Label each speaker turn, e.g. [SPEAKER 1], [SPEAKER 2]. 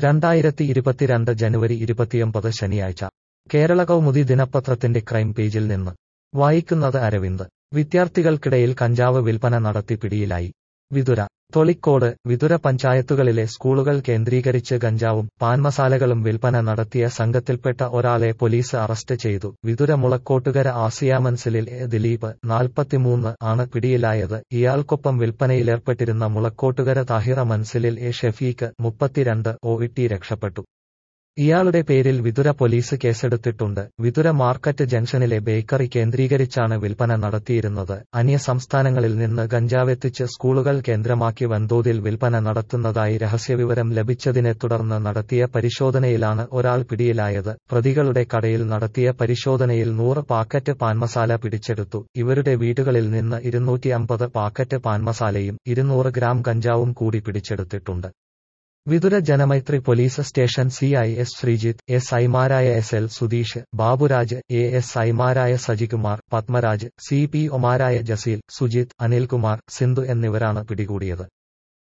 [SPEAKER 1] രണ്ടായിരത്തി ഇരുപത്തിരണ്ട് ജനുവരി ഇരുപത്തിയൊമ്പത് ശനിയാഴ്ച കേരള കൗമുദി ദിനപത്രത്തിന്റെ ക്രൈം പേജിൽ നിന്ന് വായിക്കുന്നത് അരവിന്ദ് വിദ്യാർത്ഥികൾക്കിടയിൽ കഞ്ചാവ് വിൽപ്പന നടത്തി പിടിയിലായി വിതുര തൊളിക്കോട് വിതുര പഞ്ചായത്തുകളിലെ സ്കൂളുകൾ കേന്ദ്രീകരിച്ച് ഗഞ്ചാവും പാൻമസാലകളും വിൽപ്പന നടത്തിയ സംഘത്തിൽപ്പെട്ട ഒരാളെ പോലീസ് അറസ്റ്റ് ചെയ്തു വിതുര മുളക്കോട്ടുകര ആസിയ മൻസിലിൽ എ ദിലീപ് നാൽപ്പത്തിമൂന്ന് ആണ് പിടിയിലായത് ഇയാൾക്കൊപ്പം വിൽപ്പനയിലേർപ്പെട്ടിരുന്ന മുളക്കോട്ടുകര താഹിറ മൻസിലിൽ എ ഷെഫീഖ് മുപ്പത്തിരണ്ട് ഒ ഇട്ടി രക്ഷപ്പെട്ടു ഇയാളുടെ പേരിൽ വിതുര പോലീസ് കേസെടുത്തിട്ടുണ്ട് വിതുര മാർക്കറ്റ് ജംഗ്ഷനിലെ ബേക്കറി കേന്ദ്രീകരിച്ചാണ് വിൽപ്പന നടത്തിയിരുന്നത് അന്യ സംസ്ഥാനങ്ങളിൽ നിന്ന് ഗഞ്ചാവെത്തിച്ച് സ്കൂളുകൾ കേന്ദ്രമാക്കി വൻതോതിൽ വിൽപ്പന നടത്തുന്നതായി രഹസ്യവിവരം ലഭിച്ചതിനെ തുടർന്ന് നടത്തിയ പരിശോധനയിലാണ് ഒരാൾ പിടിയിലായത് പ്രതികളുടെ കടയിൽ നടത്തിയ പരിശോധനയിൽ നൂറ് പാക്കറ്റ് പാൻമസാല പിടിച്ചെടുത്തു ഇവരുടെ വീടുകളിൽ നിന്ന് ഇരുന്നൂറ്റി അമ്പത് പാക്കറ്റ് പാൻമസാലയും ഇരുന്നൂറ് ഗ്രാം ഗഞ്ചാവും കൂടി പിടിച്ചെടുത്തിട്ടുണ്ട് Vithura Janamaithri police station C I S Sreejith S ഐമാരായ S L Sudheesh Baburaj A S ഐമാരായ സജികുമാർ പത്മരാജ് സി പി ഒമാരായ ജസീൽ സുജിത് അനിൽകുമാർ സിന്ധു എന്നിവരാണ് പിടികൂടിയത്